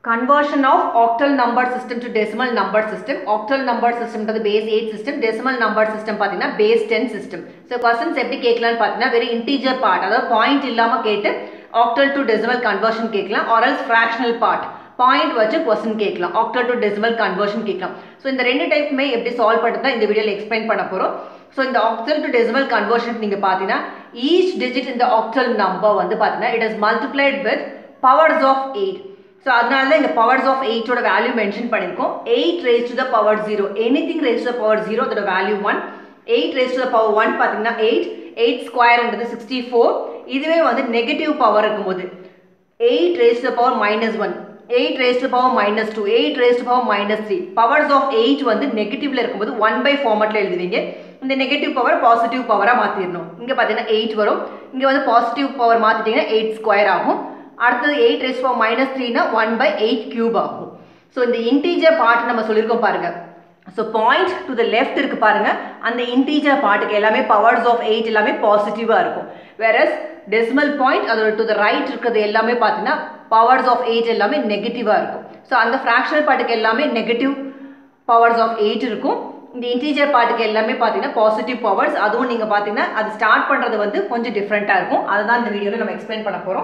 conversion of octal number system to decimal number system octal number system ன்றது base 8 system decimal number system பார்த்தீங்கன்னா base 10 system so questions எப்படி கேட்கலாம்னு பார்த்தீங்கன்னா வெறும் integer part அதாவது point இல்லாம கேட்டு octal to decimal conversion கேட்கலாம் or else fractional part point வச்சு கொஸ்டின் கேட்கலாம் octal to decimal conversion கேட்கலாம் ஸோ இந்த ரெண்டு டைப்புமே எப்படி சால்வ் பண்ணுறது தான் இந்த வீடியோவில் எக்ஸ்பிளைன் பண்ண போகிறோம் ஸோ இந்த octal to decimal conversion நீங்கள் பார்த்தீங்கன்னா ஈச் டிஜிட் இந்த octal number வந்து பார்த்தீங்கன்னா it is multiplied with powers of eight so அதனால தான் இந்த பவர்ஸ் ஆஃப் எயிட்டோட வேல்யூ மென்ஷன் பண்ணியிருக்கோம் eight raise to the power zero anything raise to the power zero அதோட value one eight raise to the power one பார்த்தீங்கன்னா eight eight ஸ்கொயர்ன்றது சிக்ஸ்டி ஃபோர் இதுவே வந்து நெகட்டிவ் பவர் இருக்கும்போது eight raise to power minus one eight raise to power minus two eight raise to power minus three powers of eight வந்து நெகட்டிவ்ல இருக்கும்போது one by ஃபார்மெட்டில் எழுதுவீங்க இந்த நெகட்டிவ் பவர் பாசிட்டிவ் பவராக மாற்றிடணும் இங்கே பார்த்தீங்கன்னா எயிட் வரும் இங்கே வந்து பாசிட்டிவ் பவர் மாற்றிட்டீங்கன்னா எயிட் ஸ்கொயர் ஆகும் அடுத்தது எயிட் ரேஸ் பவர் மைனஸ் த்ரீனா ஒன் பை எயிட் கியூப் ஆகும் ஸோ இந்த இன்டீஜர் பார்ட் நம்ம சொல்லியிருக்கோம் பாருங்க so point to the left இருக்கு பாருங்க அந்த இன்டீஜர் பார்ட்டுக்கு எல்லாமே பவர்ஸ் ஆஃப் எயிட் எல்லாமே பாசிட்டிவாக இருக்கும் வேறஸ் டெசிமல் பாயிண்ட் அதோட டு த ரைட் இருக்கிறது எல்லாமே பார்த்தீங்கன்னா பவர்ஸ் ஆஃப் எயிட் எல்லாமே நெகட்டிவாக இருக்கும் ஸோ அந்த ஃப்ராக்ஷனல் பார்ட்டுக்கு எல்லாமே நெகட்டிவ் பவர்ஸ் ஆஃப் எயிட் இருக்கும் இந்த இன்டீஜர் பார்ட்டுக்கு எல்லாமே பார்த்தீங்கன்னா பாசிட்டிவ் பவர்ஸ் அதுவும் நீங்கள் பார்த்தீங்கன்னா அது ஸ்டார்ட் பண்ணுறது வந்து கொஞ்சம் டிஃப்ரெண்ட்டாக இருக்கும் அதை தான் இந்த வீடியோவில் நம்ம எக்ஸ்பிளைன் பண்ண போகிறோம்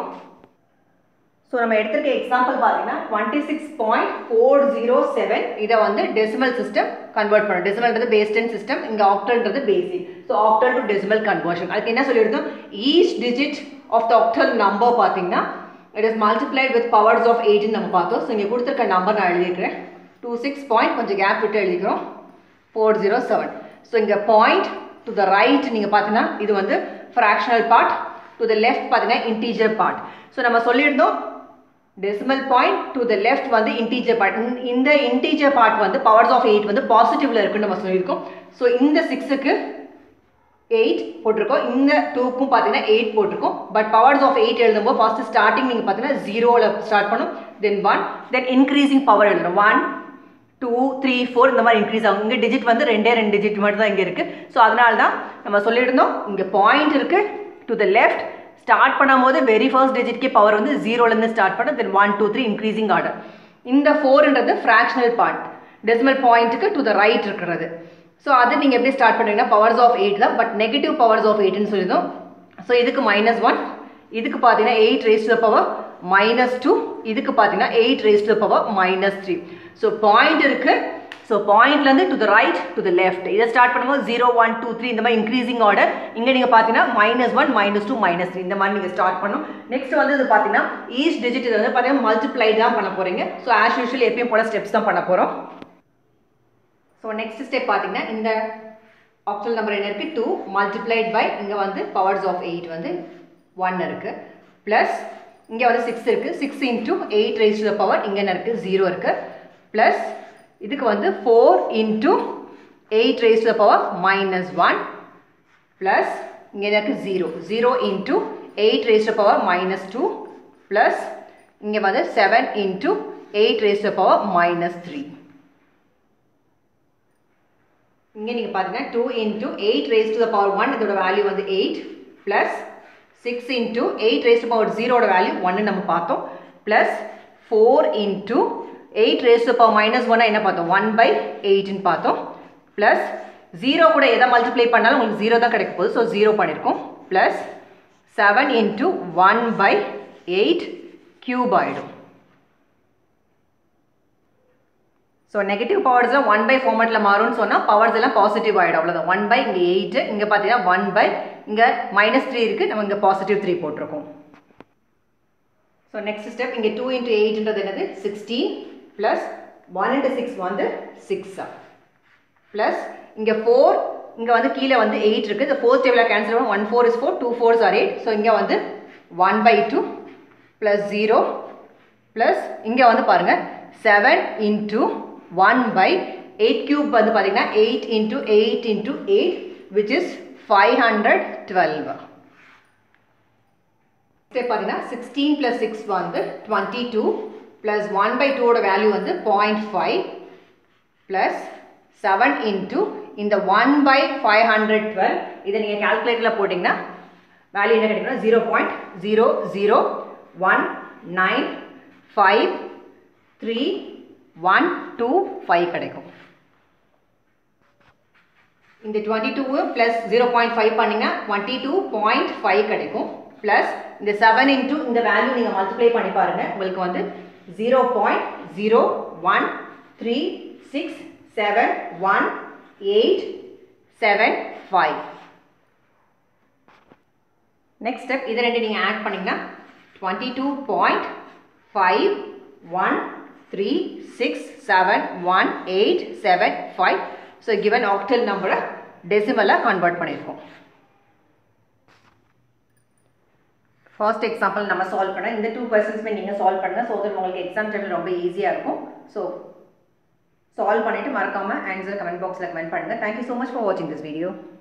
ஸோ நம்ம எடுத்திருக்க எக்ஸாம்பிள் பார்த்தீங்கன்னா twenty six point four zero seven இதை வந்து டெசிமல் சிஸ்டம் கன்வெர்ட் பண்ணும் டெசிமல்ன்றது பேஸ் டென் சிஸ்டம் இங்கே ஆக்டல்ன்றது basic so octal to decimal conversion அதுக்கு என்ன சொல்லியிருந்தோம் each digit of the octal number பார்த்தீங்கன்னா it is multiplied with powers of எயிட்னு நம்ம பார்த்தோம் ஸோ இங்கே கொடுத்துருக்க நம்பர் நான் எழுதியிருக்கிறேன் டூ சிக்ஸ் பாயிண்ட் கொஞ்சம் கேப் விட்டு எழுதிக்கிறோம் ஃபோர் ஜீரோ செவன் ஸோ இங்கே பாயிண்ட் டு த ரைட் நீங்கள் பார்த்தீங்கன்னா இது வந்து fractional part to the left பார்த்தீங்கன்னா இன்டீஜர் பார்ட் ஸோ நம்ம சொல்லியிருந்தோம் decimal point to the left வந்து இன்டீஜர் பார்ட் இந்த இன்டீஜர் பார்ட் வந்து பவர்ஸ் ஆஃப் எயிட் வந்து பாசிட்டிவ்ல இருக்குன்னு நம்ம சொல்லியிருக்கோம் ஸோ இந்த சிக்ஸுக்கு எயிட் போட்டிருக்கோம் இந்த டூக்கும் பார்த்தீங்கன்னா எயிட் போட்டிருக்கோம் பட் பவர்ஸ் ஆஃப் எயிட் எழுதும்போது ஃபர்ஸ்ட் ஸ்டார்டிங் நீங்கள் பார்த்தீங்கன்னா ஜீரோவில் ஸ்டார்ட் பண்ணும் then one then increasing power எழுதணும் ஒன் டூ த்ரீ ஃபோர் இந்த மாதிரி இன்க்ரீஸ் ஆகும் இங்கே டிஜிட் வந்து ரெண்டே ரெண்டு டிஜிட் மட்டும் தான் இங்கே இருக்குது ஸோ அதனால தான் நம்ம சொல்லியிருந்தோம் இங்கே பாயிண்ட் இருக்குது டு த லெஃப்ட் ஸ்டார்ட் பண்ணும்போது வெரி ஃபர்ஸ்ட் டிஜிட்கே பவர் வந்து ஜீரோலேருந்து ஸ்டார்ட் பண்ண then one two three increasing order இந்த ஃபோர்ன்றது ஃப்ராக்ஷனல் பார்ட் டெசிமல் பாயிண்ட்டுக்கு டு த ரைட் இருக்கிறது ஸோ அது நீங்கள் எப்படி ஸ்டார்ட் பண்ணுவீங்கன்னா பவர்ஸ் ஆஃப் எயிட் தான் பட் நெகட்டிவ் பவர்ஸ் ஆஃப் எயிட்னு சொல்லியிருந்தோம் ஸோ இதுக்கு மைனஸ் ஒன் இதுக்கு பார்த்தீங்கன்னா eight raise to power minus two இதுக்கு பார்த்தீங்கன்னா eight raise to power minus three so point இருக்குது ஸோ பாயிண்ட்லேருந்து to the right to the left இதை ஸ்டார்ட் பண்ணும்போது ஜீரோ ஒன் டூ த்ரீ இந்த மாதிரி இன்க்ரீசிங் ஆர்டர் இங்கே நீங்கள் பார்த்தீங்கன்னா minus one minus two minus three இந்த மாதிரி நீங்கள் ஸ்டார்ட் பண்ணும் நெக்ஸ்ட் வந்து இது பார்த்தீங்கன்னா ஈச் டிஜிட் இது வந்து பார்த்தீங்கன்னா மல்டிப்ளை தான் பண்ண போகிறீங்க ஸோ ஆஸ் யூஷுவல் எப்பயும் போல ஸ்டெப்ஸ் தான் பண்ண போகிறோம் ஸோ நெக்ஸ்ட் ஸ்டெப் பார்த்தீங்கன்னா இந்த ஆப்ஷனல் நம்பர் என்ன இருக்குது டூ மல்டிப்ளைட் பை இங்கே வந்து பவர்ஸ் ஆஃப் எயிட் வந்து ஒன் இருக்குது ப்ளஸ் இங்கே வந்து சிக்ஸ் இருக்குது six into eight raise to the power இங்கே என்ன இருக்குது ஜீரோ இருக்குது ப்ளஸ் இதுக்கு வந்து four into eight raise to the power minus one plus இங்கே என்ன இருக்குது zero zero into eight raise to power minus two plus இங்கே வந்து seven into eight raise to power minus three இங்கே நீங்கள் பார்த்தீங்கன்னா two into eight raise to the power one இதோட value வந்து eight plus six into eight raise to power ஜீரோட value ஒன்று நம்ம பார்த்தோம் plus four into eight raise to power minus ஒன்னா என்ன பார்த்தோம் ஒன் பை எயிட்னு பார்த்தோம் ப்ளஸ் ஜீரோ கூட எதை மல்டிப்ளை பண்ணாலும் உங்களுக்கு ஜீரோ தான் கிடைக்க போகுது ஸோ ஜீரோ பண்ணியிருக்கோம் plus seven into one by eight cube ஆகிடும் ஸோ நெகட்டிவ் பவர்ஸ்லாம் ஒன் பை ஃபார்மெட்டில் மாறும்னு சொன்னால் பவர்ஸ் எல்லாம் பாசிட்டிவ் ஆகிடும் அவ்வளோதான் ஒன் பை இங்கே எயிட்டு இங்கே பார்த்தீங்கன்னா ஒன் பை இங்கே மைனஸ் த்ரீ இருக்குது நம்ம இங்கே பாசிட்டிவ் த்ரீ போட்டிருக்கோம் ஸோ நெக்ஸ்ட் ஸ்டெப் இங்கே டூ இன்ட்டு எயிட்ன்றது என்னது sixteen plus one into six வந்து சிக்ஸா ப்ளஸ் இங்கே ஃபோர் இங்கே வந்து கீழே வந்து எயிட் இருக்குது இந்த ஃபோர் ஸ்டெப்பில் கேன்சல் பண்ணும் one four is four two fours are eight so இங்கே வந்து one by two plus zero plus இங்கே வந்து பாருங்கள் seven into one by eight cube வந்து பார்த்தீங்கன்னா eight into eight into eight which is five hundred twelve step பார்த்தீங்கன்னா sixteen plus six வந்து twenty two plus one by டூவோட value வந்து point five plus seven into இந்த one by five hundred twelve இதை நீங்கள் கேல்குலேட்டரில் போட்டிங்கன்னா வேல்யூ என்ன கிடைக்கும்னா zero point zero zero one nine five three one two five கிடைக்கும் இந்த twenty two plus zero point five பண்ணிங்கன்னா டுவெண்ட்டி டூ பாயிண்ட் ஃபைவ் கிடைக்கும் ப்ளஸ் இந்த செவன் இன்ட்டு இந்த வேல்யூ நீங்கள் மல்டிப்ளை பண்ணி பாருங்கள் உங்களுக்கு வந்து zero point zero one three six seven one eight seven five next step இதை ரெண்டு நீங்கள் ஆட் பண்ணிங்கன்னா twenty two point five one three six seven one eight seven five so given octal நம்பரை டெசிமலாக கன்வெர்ட் பண்ணியிருக்கோம் ஃபர்ஸ்ட் எக்ஸாம்பிள் நம்ம solve பண்ண இந்த டூ கொஸ்டின்ஸ்மே நீங்கள் சால்வ் பண்ணுங்கள் ஸோ தட் உங்களுக்கு எக்ஸாம் டைமில் ரொம்ப ஈஸியாக இருக்கும் ஸோ சால்வ் பண்ணிவிட்டு மறக்காமல் ஆன்சர் கமெண்ட் பாக்ஸில் கமெண்ட் பண்ணுங்கள் தேங்க்யூ ஸோ மச் ஃபார் வாட்சிங் திஸ் வீடியோ